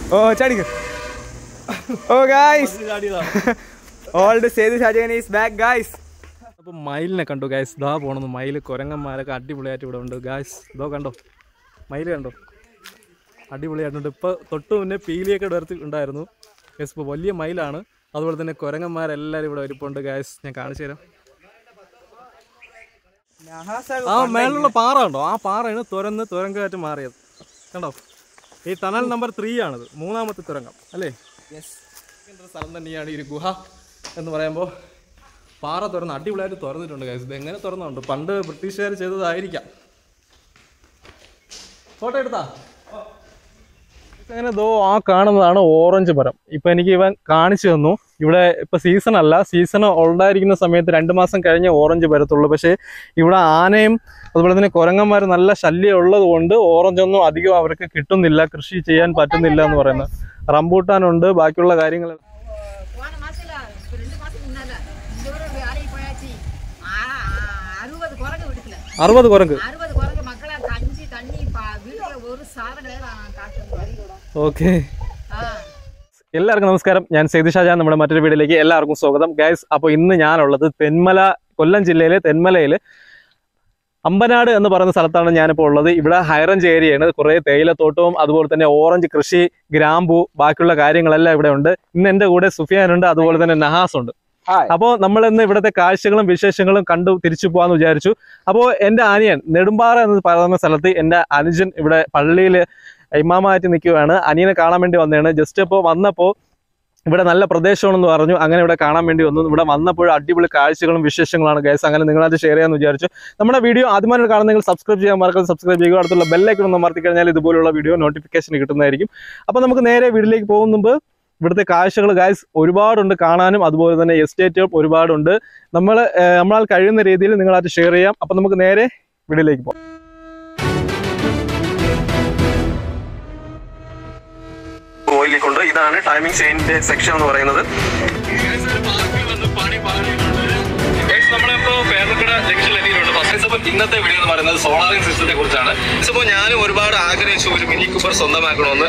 ഓ ചാടിക്ക് oh guys old Sethu Shajan is back guys അപ്പോൾ മയിലിനെ കണ്ടു ഗായ്സ് ഇതാ പോണെന്ന് മയിൽ കുരങ്ങന്മാരൊക്കെ അടിപൊളിയായിട്ട് ഇവിടെ ഉണ്ട് ഗായ്സ് ഇതോ കണ്ടോ മയിൽ കണ്ടോ അടിപൊളിയായിട്ടുണ്ട് ഇപ്പോൾ തൊട്ട് മുന്നേ പീലിയൊക്കെ ഇടർത്തി ഉണ്ടായിരുന്നു ഗായ്സ് ഇപ്പോൾ വലിയ മയിലാണ് അതുപോലെ തന്നെ കുരങ്ങന്മാരെല്ലാവരും ഇവിടെ ഇരിപ്പുണ്ട് ഗായ്സ് ഞാൻ കാണിച്ചു തരാം ആ മേലുള്ള പാറ ഉണ്ടോ ആ പാറയാണ് തുരന്ന് തുരങ്കമായിട്ട് മാറിയത് കണ്ടോ ഈ ടണൽ നമ്പർ ത്രീ ആണിത് മൂന്നാമത്തെ തുരങ്കം അല്ലേ ഒരു സ്ഥലം തന്നെയാണ് ഈ ഒരു ഗുഹ എന്ന് പറയുമ്പോൾ പാറ തുറന്ന് അടിപൊളിയായിട്ട് തുറന്നിട്ടുണ്ട് ഗൈസ് ഇത് എങ്ങനെ തുറന്നുണ്ട് പണ്ട് ബ്രിട്ടീഷുകാർ ചെയ്തതായിരിക്കാം ഫോട്ടോ എടുത്താ അങ്ങനെ ദോ ആ കാണുന്നതാണ് ഓറഞ്ച് മരം ഇപ്പൊ എനിക്ക് ഇവൻ കാണിച്ചു തന്നു ഇവിടെ ഇപ്പൊ സീസൺ അല്ല സീസൺ ഉണ്ടായിരിക്കുന്ന സമയത്ത് രണ്ട് മാസം കഴിഞ്ഞ് ഓറഞ്ച് വരത്തുള്ളൂ പക്ഷേ ഇവിടെ ആനയും അതുപോലെ തന്നെ കുരങ്ങന്മാർ നല്ല ശല്യം ഉള്ളത് കൊണ്ട് ഓറഞ്ച് ഒന്നും അധികം അവർക്ക് കിട്ടുന്നില്ല കൃഷി ചെയ്യാൻ പറ്റുന്നില്ല എന്ന് പറയുന്നത് റംബൂട്ടാനുണ്ട് ബാക്കിയുള്ള കാര്യങ്ങൾ போன மாசத்துல இப்ப ரெண்டு மாசம் முன்னால இந்த ஒரு வேலைக்கு போயாச்சு ஆ- ஆ- அறுபது குரங்கு வீட்டுல അറുപത് കുരങ്ങ് அறுபது குரங்கு மக்களை கஞ்சி தண்ணி பா- வீட்டுல ஒரு சாதனை காட்டுறது ഓക്കെ ஆ എല്ലാവർക്കും നമസ്കാരം ഞാൻ സേതു ഷാജാൻ നമ്മുടെ മറ്റൊരു വീഡിയോയിലേക്ക് എല്ലാവർക്കും സ്വാഗതം ഗൈസ് അപ്പോൾ ഇന്ന് ഞാനുള്ളത് തെന്മല കൊല്ലം ജില്ലയിലെ തെന്മലയിൽ അമ്പനാട് എന്ന് പറയുന്ന സ്ഥലത്താണ് ഞാനിപ്പോൾ ഉള്ളത് ഇവിടെ ഹൈറേഞ്ച് ഏരിയയാണ് കുറേ തേയിലത്തോട്ടവും അതുപോലെ തന്നെ ഓറഞ്ച് കൃഷി ഗ്രാമ്പു ബാക്കിയുള്ള കാര്യങ്ങളെല്ലാം ഇവിടെ ഉണ്ട് ഇന്ന് എൻ്റെ കൂടെ സുഫിയാനുണ്ട് അതുപോലെ തന്നെ നഹാസ് ഉണ്ട് അപ്പോൾ നമ്മൾ ഇന്ന് ഇവിടുത്തെ കാഴ്ചകളും വിശേഷങ്ങളും കണ്ടു തിരിച്ചു പോകാന്ന് വിചാരിച്ചു അപ്പോൾ എൻ്റെ അനിയൻ നെടുമ്പാറ എന്ന് പറയുന്ന സ്ഥലത്ത് എൻ്റെ അനുജൻ ഇവിടെ പള്ളിയിൽ ഇമാമായിട്ട് നിൽക്കുകയാണ് അനിയനെ കാണാൻ വേണ്ടി വന്നതാണ് ജസ്റ്റ് ഇപ്പോൾ വന്നപ്പോൾ ഇവിടെ നല്ല പ്രദേശമാണെന്ന് പറഞ്ഞു അങ്ങനെ ഇവിടെ കാണാൻ വേണ്ടി വന്നു ഇവിടെ വന്നപ്പോൾ അടിപൊളി കാഴ്ചകളും വിശേഷങ്ങളാണ് ഗൈസ് അങ്ങനെ നിങ്ങളത് ഷെയർ ചെയ്യാമെന്ന് വിചാരിച്ചു നമ്മുടെ വീഡിയോ ആദ്യമായിട്ട് കാണുന്ന നിങ്ങൾ സബ്സ്ക്രൈബ് ചെയ്യാൻ മറക്കാതെ സബ്സ്ക്രൈബ് ചെയ്യുക അടുത്തുള്ള ബെല്ലൈക്കൺ ഒന്ന് അമർത്തി കഴിഞ്ഞാൽ ഇതുപോലുള്ള വീഡിയോ നോട്ടിഫിക്കേഷൻ കിട്ടുന്നതായിരിക്കും അപ്പോൾ നമുക്ക് നേരെ വീഡിയോയിലേക്ക് പോകും മുമ്പ് ഇവിടുത്തെ കാഴ്ചകൾ ഗായ്സ് ഒരുപാടുണ്ട് കാണാനും അതുപോലെ തന്നെ എസ്റ്റേറ്റുകൾ ഒരുപാടുണ്ട് നമ്മൾ നമ്മളാൽ കഴിയുന്ന രീതിയിൽ നിങ്ങളത് ഷെയർ ചെയ്യാം അപ്പോൾ നമുക്ക് നേരെ വീഡിയോയിലേക്ക് പോകാം ഓയിലേക്കുണ്ട് ഇതാണ് ടൈമിംഗ് ചെയിനിന്റെ സെക്ഷൻ എന്ന് പറയുന്നത് നമ്മളിപ്പോ പേർക്കട ജംഗ്ഷനിൽ എത്തിയിട്ടുണ്ട് ഫസ്റ്റ് അപ്പോൾ ഇന്നത്തെ വീഡിയോ എന്ന് പറയുന്നത് സോളാറിംഗ് സിസ്റ്റത്തെ കുറിച്ചാണ് ഇപ്പോൾ ഞാനും ഒരുപാട് ആഗ്രഹിച്ചു ഒരു മിനി കൂപ്പർ സ്വന്തമാക്കണമെന്ന്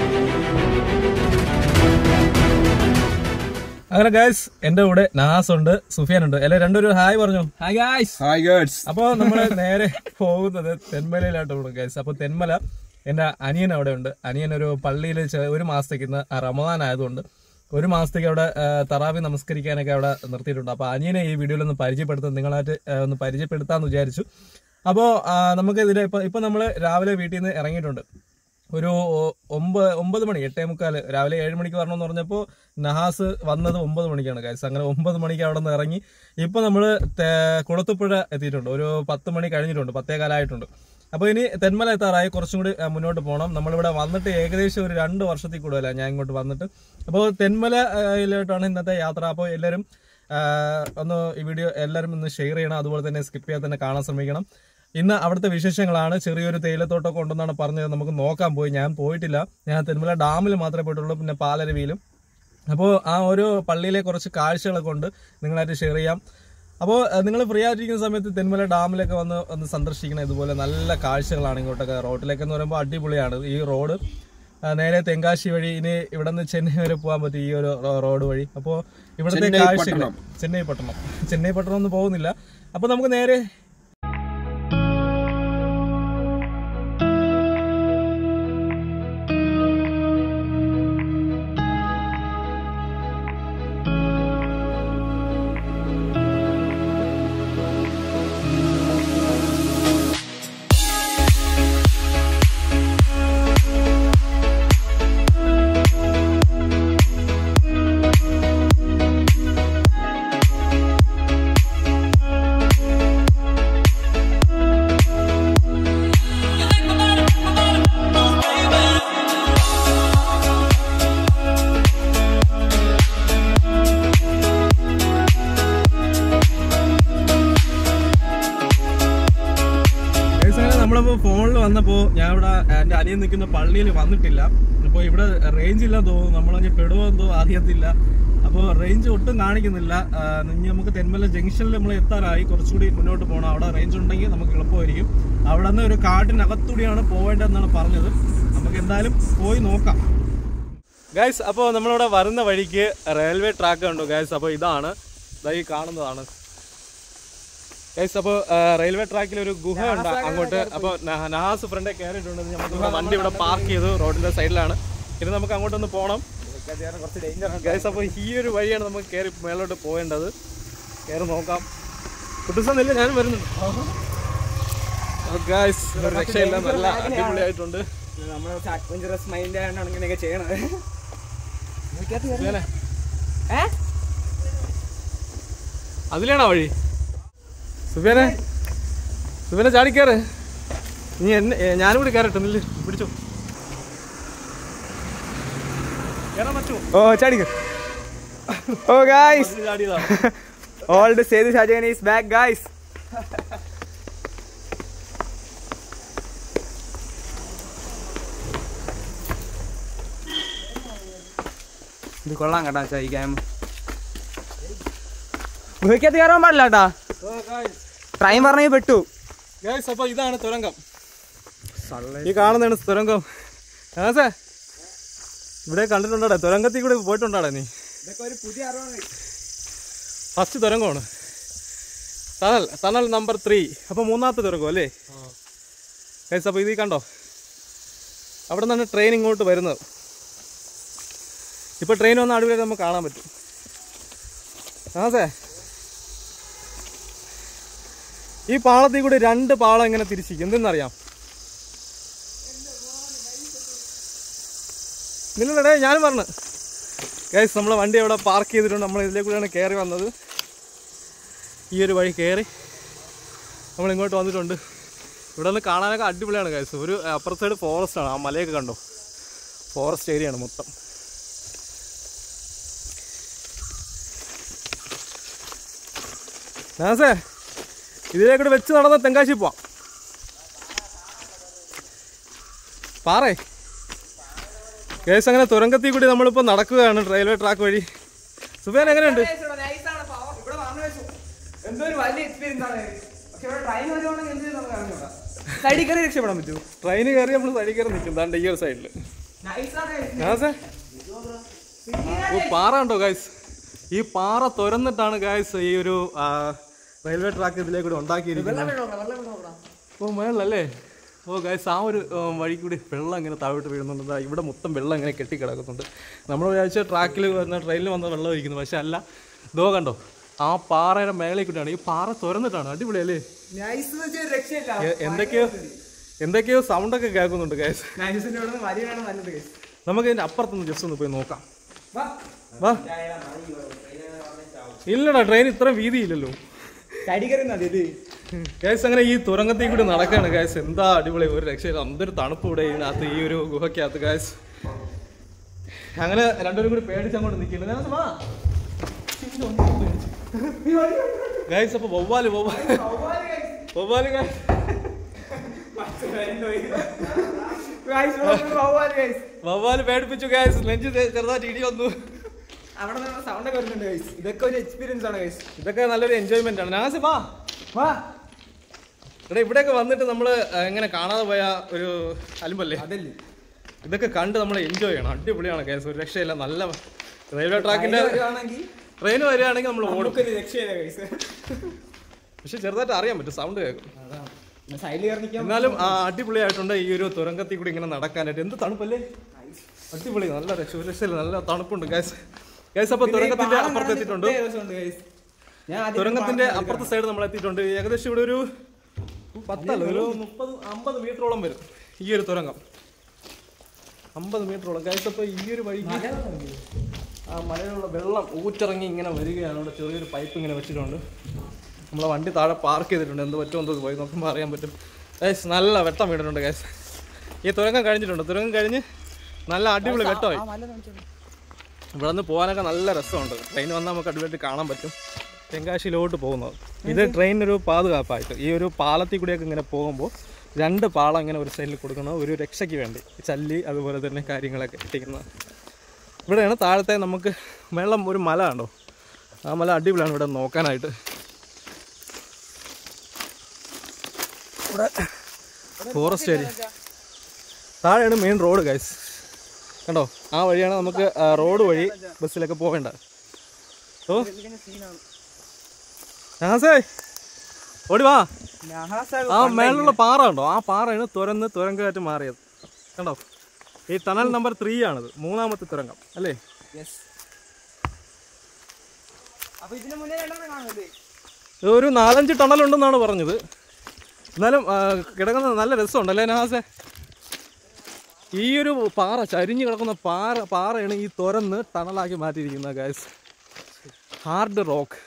അങ്ങനെ ഗായ്സ് എന്റെ കൂടെ നാസ് ഉണ്ട് സുഫിയാൻ ഉണ്ട് അല്ലെ രണ്ടുപേരും ഹായ് പറഞ്ഞു ഹായ് ഗായ്സ് ഹായ് ഗേൾസ് അപ്പൊ നമ്മൾ നേരെ പോകുന്നത് തെന്മലയിലോട്ട് പോകും ഗൈസ് അപ്പൊ തെന്മല എന്റെ അനിയൻ അവിടെ ഉണ്ട് അനിയൻ ഒരു പള്ളിയിൽ ഒരു മാസത്തേക്ക് ഇന്ന് റമദാൻ ആയതുകൊണ്ട് ഒരു മാസത്തേക്ക് അവിടെ ആ, തറാവി നമസ്കരിക്കാനൊക്കെ അവിടെ നിർത്തിയിട്ടുണ്ട് അപ്പൊ അനിയനെ ഈ വീഡിയോയിൽ ഒന്ന് പരിചയപ്പെടുത്താൻ നിങ്ങളായിട്ട് ആ, ഒന്ന് പരിചയപ്പെടുത്താന്ന് വിചാരിച്ചു അപ്പോൾ നമുക്ക് ഇതിൽ ഇപ്പൊ ഇപ്പൊ നമ്മൾ രാവിലെ വീട്ടിൽ നിന്ന് ഇറങ്ങിയിട്ടുണ്ട് ഒരു ഒമ്പത് ഒമ്പത് മണി എട്ടേ മുക്കാല് രാവിലെ ഏഴ് മണിക്ക് വരണമെന്ന് പറഞ്ഞപ്പോൾ നഹാസ് വന്നത് ഒമ്പത് മണിക്കാണ് കാര്യം അങ്ങനെ ഒമ്പത് മണിക്ക് അവിടെ നിന്ന് ഇറങ്ങി ഇപ്പൊ നമ്മള് തേ- കുളത്തുപുഴ എത്തിയിട്ടുണ്ട് ഒരു പത്ത് മണി കഴിഞ്ഞിട്ടുണ്ട് പത്തേ കാലമായിട്ടുണ്ട് അപ്പോൾ ഇനി തെന്മല എത്താറായി കുറച്ചും കൂടി ആ, മുന്നോട്ട് പോകണം നമ്മളിവിടെ വന്നിട്ട് ഏകദേശം ഒരു രണ്ട് വർഷത്തിൽ കൂടുതലാണ് ഞാൻ ഇങ്ങോട്ട് വന്നിട്ട് അപ്പോൾ തെന്മലയിലോട്ടാണ് ഇന്നത്തെ യാത്ര അപ്പോൾ എല്ലാവരും ആ, ഒന്ന് ഈ വീഡിയോ എല്ലാവരും ഒന്ന് ഷെയർ ചെയ്യണം അതുപോലെ തന്നെ സ്കിപ്പ് ചെയ്യാൻ തന്നെ കാണാൻ ശ്രമിക്കണം ഇന്ന് അവിടുത്തെ വിശേഷങ്ങളാണ് ചെറിയൊരു തേയിലത്തോട്ടമൊക്കെ ഉണ്ടെന്നാണ് പറഞ്ഞത് നമുക്ക് നോക്കാൻ പോയി ഞാൻ പോയിട്ടില്ല ഞാൻ തെന്മല ഡാമിൽ മാത്രമേ പോയിട്ടുള്ളൂ പിന്നെ പാലരുവിയിലും അപ്പോൾ ആ ഒരു പള്ളിയിലെ കുറച്ച് കാഴ്ചകളൊക്കെ ഉണ്ട് നിങ്ങളായിട്ട് ഷെയർ ചെയ്യാം അപ്പോൾ നിങ്ങൾ ഫ്രീ ആയിട്ടിരിക്കുന്ന സമയത്ത് തെന്മല ഡാമിലൊക്കെ വന്ന് ഒന്ന് സന്ദർശിക്കണം ഇതുപോലെ നല്ല കാഴ്ചകളാണ് ഇങ്ങോട്ടൊക്കെ റോഡിലേക്ക് എന്ന് പറയുമ്പോൾ അടിപൊളിയാണ് ഈ റോഡ് ആ, നേരെ തെങ്കാശി വഴി ഇനി ഇവിടെ നിന്ന് ചെന്നൈ വരെ പോകാൻ പറ്റും ഈ ഒരു റോ- റോഡ് വഴി അപ്പോൾ ഇവിടുത്തെ ചെന്നൈ കാഴ്ചകൾ പട്ടണം. ചെന്നൈ പട്ടണം ചെന്നൈ പട്ടണം ഒന്നും പോകുന്നില്ല അപ്പോൾ നമുക്ക് നേരെ Guys, അങ്ങനെ നമ്മളിപ്പോ ഫോണിൽ വന്നപ്പോ ഞാൻ ഇവിടെ എന്റെ അനിയൻ നിൽക്കുന്ന പള്ളിയിൽ വന്നിട്ടില്ല അപ്പോൾ ഇവിടെ റേഞ്ച് ഇല്ല തോന്നുന്നു നമ്മളങ്ങ് പെടുവോ എന്തോ അറിയത്തില്ല അപ്പോൾ റേഞ്ച് ഒട്ടും കാണിക്കുന്നില്ല ആ, ഇനി നമുക്ക് തെന്മല ജംഗ്ഷനിൽ നമ്മൾ എത്താനായി കുറച്ചുകൂടി മുന്നോട്ട് പോകണം അവിടെ റേഞ്ച് ഉണ്ടെങ്കിൽ നമുക്ക് എളുപ്പമായിരിക്കും അവിടെ നിന്ന് ഒരു കാട്ടിനകത്തൂടിയാണ് പോവേണ്ടതെന്നാണ് പറഞ്ഞത് നമുക്ക് എന്തായാലും പോയി നോക്കാം ഗൈസ് അപ്പോൾ നമ്മളിവിടെ വരുന്ന വഴിക്ക് റെയിൽവേ ട്രാക്ക് ഉണ്ടോ ഗൈസ് അപ്പോൾ ഇതാണ് ദാ ഈ കാണുന്നതാണ് ഗൈസ് അപ്പോൾ റെയിൽവേ ട്രാക്കിൽ ഒരു ഗുഹ ഉണ്ട് അങ്ങോട്ട് അപ്പോൾ നഹാസ് ഫ്രണ്ടെ കയറിയിട്ടുണ്ട് നമുക്ക് വണ്ടി ഇവിടെ പാർക്ക് ചെയ്തു റോഡിന്റെ സൈഡിലാണ് ഇനി നമുക്ക് അങ്ങോട്ടൊന്ന് പോകണം കുറച്ച് ഡേഞ്ചർ ഗൈസ് അപ്പോൾ ഈ ഒരു വഴിയാണ് നമുക്ക് കയറി മേലോട്ട് പോകേണ്ടത് കയറി നോക്കാം കുട്ടിസന്നില്ല ഞാൻ വരുന്നുണ്ട് ഗൈസ് ഒരു രക്ഷയില്ല നല്ല അടിപൊളിയായിട്ടുണ്ട് നമ്മൾ കുറച്ച് അഡ്വഞ്ചറസ് മൈൻഡ് ആയിട്ടാണ് ഇങ്ങനെയൊക്കെ ചെയ്യണത് ഇങ്ങനെ. ഏ അതിലാണോ വഴി സുബേനെ സുബേനെ ചാടിക്കയറ് നീ എന്നെ ഏ, ഞാനും കൂടി കയറട്ടെ നില്ല് പിടിച്ചോ കയറാൻ പറ്റുമോ ഓ ചാടിക്ക് ഓ ഗായ്സ് ഇതില് ചാടിയതാണ് old Sethu Shajan is back guys ഇത് കൊള്ളാം കേട്ടാ ചോദിക്കാൻ ഗുഹയ്ക്കകത്ത് കയറാൻ പാടില്ല കേട്ടാ ട്രെയിൻ പറഞ്ഞ പെട്ടു ഗൈസ് അപ്പൊ ഇതാണ് തുരങ്കം ഈ കാണുന്നതാണ് തുരങ്കം ആസേ ഇവിടെ കണ്ടിട്ടുണ്ടാടെ തുരങ്കത്തിൽ കൂടെ പോയിട്ടുണ്ടാടെ നീ ഇതൊക്കെ ഒരു പുതിയ അറിവാണ് ഫസ്റ്റ് തുരങ്കമാണ് ടണൽ ടണൽ നമ്പർ ത്രീ അപ്പൊ മൂന്നാമത്തെ തുരങ്കം അല്ലേ ഗൈസ് അപ്പൊ ഇത് ഈ കണ്ടോ അവിടെ നിന്നാണ് ട്രെയിൻ ഇങ്ങോട്ട് വരുന്നത് ഇപ്പൊ ട്രെയിൻ വന്ന അടിപൊളിയായിട്ട് നമുക്ക് കാണാൻ പറ്റും ആസേ ഈ പാളത്തിൽ കൂടി രണ്ട് പാളം ഇങ്ങനെ തിരിച്ചിരിക്കും എന്തെന്നറിയാം നിങ്ങളടെ ഞാൻ പറഞ്ഞു ഗൈസ് നമ്മളെ വണ്ടി അവിടെ പാർക്ക് ചെയ്തിട്ടുണ്ട് നമ്മൾ ഇതിലേ കൂടെയാണ് കയറി വന്നത് ഈ ഒരു വഴി കയറി നമ്മൾ ഇങ്ങോട്ട് വന്നിട്ടുണ്ട് ഇവിടെ നിന്ന് കാണാനൊക്കെ അടിപൊളിയാണ് ഗൈസ് ഒരു അപ്പുറത്തെ സൈഡ് ഫോറസ്റ്റ് ആണ് ആ മലയൊക്കെ കണ്ടോ ഫോറസ്റ്റ് ഏരിയ ആണ് മൊത്തം നാസേ ഇതിലേ കൂടെ വെച്ച് നടന്ന തെങ്കാശി പോവാം പാറേ കേസ് അങ്ങനെ തുരങ്കത്തിൽ കൂടി നമ്മളിപ്പോൾ നടക്കുകയാണ് റെയിൽവേ ട്രാക്ക് വഴി സുബേൻ എങ്ങനെയുണ്ട് ഇവിടെ വന്നു വെച്ചു എന്തോ ഒരു വലിയ എക്സ്പീരിയൻസ് ആണ് പക്ഷെ ഇവിടെ ട്രെയിൻ വരുവാണെങ്കിൽ എന്ത് ചെയ്യുന്നത് അറിഞ്ഞൂടാ സൈഡിൽ കയറി രക്ഷപ്പെടാൻ പറ്റൂ ട്രെയിൻ കയറി നമ്മൾ സൈഡിൽ കയറി നിൽക്കും ദാണ്ട് ഈ ഒരു സൈഡിൽ നാസേ ഓ പാറ ഉണ്ടോ ഗായ്സ് ഈ പാറ തുരന്നിട്ടാണ് ഗായ്സ് ഈ ഒരു ആ, റെയിൽവേ ട്രാക്ക് ഇതിലേക്ക് കൂടി ഉണ്ടാക്കിയിരിക്കുന്നത് ഓ മേളല്ലേ ഓ ഗായ്സ് ആ ഒരു ആ, വഴി കൂടി വെള്ളം ഇങ്ങനെ താഴോട്ട് വീഴുന്നുണ്ട് ദാ ഇവിടെ മൊത്തം വെള്ളം ഇങ്ങനെ കെട്ടിക്കിടക്കുന്നുണ്ട് നമ്മൾ വിചാരിച്ച ട്രാക്കിൽ വന്ന ട്രെയിനിൽ വന്ന വെള്ളം ഇരിക്കുന്നത് പക്ഷെ അല്ല ദോ കണ്ടോ ആ പാറയുടെ മേളിൽ കൂടിയാണ് ഈ പാറ തുരന്നിട്ടാണ് അടിപൊളിയല്ലേ നൈസ് രക്ഷയില്ല എ- എന്തൊക്കെയോ എന്തൊക്കെയോ സൗണ്ടൊക്കെ കേൾക്കുന്നുണ്ട് ഗായ്സ് നൈസിന്റെ ഇവിടെ നിന്ന് വലിയാണ് നല്ലത് guys. നമുക്ക് ഇതിന്റെ അപ്പുറത്തൊന്ന് ജസ്റ്റ് ഒന്ന് പോയി നോക്കാം വാ. വാ ഇല്ലടാ ട്രെയിൻ ഇത്ര വീതിയില്ലല്ലോ സൈഡിൽ കയറി മതി ഇത് ഗൈസ് അങ്ങനെ ഈ തുരങ്കത്തിൽ കൂടി നടക്കാണ് ഗൈസ് എന്താ അടിപൊളി ഒരു രക്ഷയില്ല എന്തൊരു തണുപ്പ് ഇവിടെ ഇതിനകത്ത് ഈ ഒരു ഗുഹയ്ക്കകത്ത് ഗൈസ് അങ്ങനെ രണ്ടുപേരും കൂടി പേടിച്ച് അങ്ങോട്ട് നിൽക്കുന്നുണ്ട് ഗൈസ് അപ്പൊ വവ്വാല് വവ്വാല് വവ്വാല് ഗൈസ് Guys, ഇവിടെ ഒന്ന് പോവാല് guys. വവ്വാല് പേടിപ്പിച്ചു ഗൈസ് നെഞ്ച് ചെ- ചെറുതായിട്ട് ഇടി വന്നു അവിടെ നിന്ന് സൗണ്ട് ഒക്കെ വരുന്നുണ്ട് guys. ഇതൊക്കെ ഒരു എക്സ്പീരിയൻസ് ആണ് guys. ഇതൊക്കെ നല്ലൊരു എൻജോയ്മെന്റ് ആണ് നാസി വാ വാ ഇവിടെ ഇവിടെയൊക്കെ വന്നിട്ട് നമ്മൾ എങ്ങനെ കാണാതെ പോയ ഒരു അലുമ്പല്ലേ അതല്ലേ ഇതൊക്കെ കണ്ട് നമ്മൾ എൻജോയ് ചെയ്യണം അടിപൊളിയാണ് കേസ് ഒരു രക്ഷയില്ല നല്ല റെയിൽവേ ട്രാക്കിന്റെ വരുവാണെങ്കിൽ ട്രെയിൻ വരികയാണെങ്കിൽ നമ്മൾ ഓടും നമുക്കൊരു രക്ഷയില്ല guys. പക്ഷെ ചെറുതായിട്ട് അറിയാൻ പറ്റും സൗണ്ട് കേൾക്കും അതാണ്. ഞാൻ സൈഡിൽ കയറി നിൽക്കാൻ എന്നാലും ആ, അടിപൊളിയായിട്ടുണ്ട് ഈ ഒരു തുരങ്കത്തിൽ കൂടി ഇങ്ങനെ നടക്കാനായിട്ട് എന്ത് തണുപ്പല്ലേ അടിപൊളി നല്ല രക്ഷ ഒരു രക്ഷയില്ല നല്ല തണുപ്പുണ്ട് ഗൈസ് ഗൈസ് അപ്പൊ തുരങ്കത്തിന്റെ അപ്പുറത്ത് എത്തിയിട്ടുണ്ട് ഞാൻ ആദ്യം തുരങ്കത്തിന്റെ അപ്പുറത്തെ സൈഡ് നമ്മൾ എത്തിയിട്ടുണ്ട് ഏകദേശം ഇവിടെ ഒരു പത്തല്ല ഒരു മുപ്പത് അമ്പത് മീറ്ററോളം വരും ഈ ഒരു തുരങ്കം അമ്പത് മീറ്ററോളം ഗൈസ് അപ്പൊ ഈ ഒരു വഴിക്ക് ആ മലയിലുള്ള വെള്ളം ഊറ്റിറങ്ങി ഇങ്ങനെ വരികയാണ് ഇവിടെ ചെറിയൊരു പൈപ്പ് ഇങ്ങനെ വെച്ചിട്ടുണ്ട് നമ്മളെ വണ്ടി താഴെ പാർക്ക് ചെയ്തിട്ടുണ്ട് എന്ത് പറ്റുമോ എന്തോ പോയി നോക്കുമ്പോൾ അറിയാൻ പറ്റും ഗൈസ് നല്ല വെട്ടം വീണിട്ടുണ്ട് ഗൈസ് ഈ തുരങ്കം കഴിഞ്ഞിട്ടുണ്ട് തുരങ്കം കഴിഞ്ഞ് നല്ല അടിപൊളി വെട്ടമായി ഇവിടെ നിന്ന് പോകാനൊക്കെ നല്ല രസമുണ്ട് ട്രെയിൻ വന്നാൽ നമുക്ക് അടിപൊളിയായിട്ട് കാണാൻ പറ്റും തെങ്കാശിയിലോട്ട് പോകുന്നത് ഇത് ട്രെയിനൊരു പാതുകാപ്പായിട്ട് ഈ ഒരു പാലത്തിൽ കൂടിയൊക്കെ ഇങ്ങനെ പോകുമ്പോൾ രണ്ട് പാളം ഇങ്ങനെ ഒരു സൈഡിൽ കൊടുക്കുന്നത് ഒരു രക്ഷയ്ക്ക് വേണ്ടി ചല്ലി അതുപോലെ തന്നെ കാര്യങ്ങളൊക്കെ ഇട്ടിരിക്കുന്നത് ഇവിടെയാണ് താഴത്തെ നമുക്ക് വെള്ളം ഒരു മല ഉണ്ടോ ആ മല അടിപൊളിയാണ് ഇവിടെ നോക്കാനായിട്ട് ഇവിടെ ഫോറസ്റ്റ് ഏരിയ താഴെയാണ് മെയിൻ റോഡ് ഗൈസ് കണ്ടോ ആ വഴിയാണ് നമുക്ക് ആ, റോഡ് വഴി ബസ്സിലൊക്കെ പോകേണ്ടത് ഓ നഹാസേ ഓടി വാ ആ മേളിലുള്ള പാറ ഉണ്ടോ ആ പാറയാണ് തുരന്ന് തുരങ്കമായിട്ട് മാറിയത് കണ്ടോ ഈ ടണൽ നമ്പർ ത്രീ ആണിത് മൂന്നാമത്തെ തുരങ്കം അല്ലേ അപ്പൊ ഇതിന് മുന്നേ രണ്ടെണ്ണം കാണുമല്ലേ ഇത് ഒരു നാലഞ്ച് ടണൽ ഉണ്ടെന്നാണ് പറഞ്ഞത് എന്നാലും ആ, കിടക്കുന്നത് നല്ല രസമുണ്ടല്ലേ നഹാസേ ഈ ഒരു പാറ ചരിഞ്ഞു കിടക്കുന്ന പാറ പാറയാണ് ഈ തുരന്ന് ടണലാക്കി മാറ്റിയിരിക്കുന്നത് ഗായ്സ് ഹാർഡ് റോക്ക്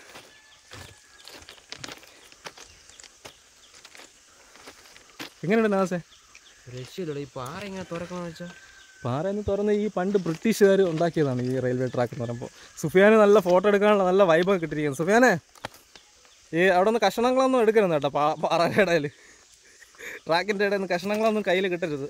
എങ്ങനെയുണ്ട് നഹാസേ രക്ഷിതോടെ ഈ പാറ ഇങ്ങനെ തുറക്കണമെന്ന് വെച്ചാ പാറ എന്ന് തുറന്ന് ഈ പണ്ട് ബ്രിട്ടീഷുകാർ ഉണ്ടാക്കിയതാണ് ഈ റെയിൽവേ ട്രാക്ക് എന്ന് പറയുമ്പോൾ സുഫിയാന് നല്ല ഫോട്ടോ എടുക്കാനുള്ള നല്ല വൈബൊക്കെ കിട്ടിയിരിക്കുന്നു സുഫിയാനെ ഈ അവിടെ നിന്ന് കഷണങ്ങളൊന്നും എടുക്കരുത് കേട്ടോ പാ പാറയുടെ ഇടയിൽ ട്രാക്കിൻ്റെ ഇടയിൽ നിന്ന് കഷണങ്ങളൊന്നും കയ്യിൽ കിട്ടരുത്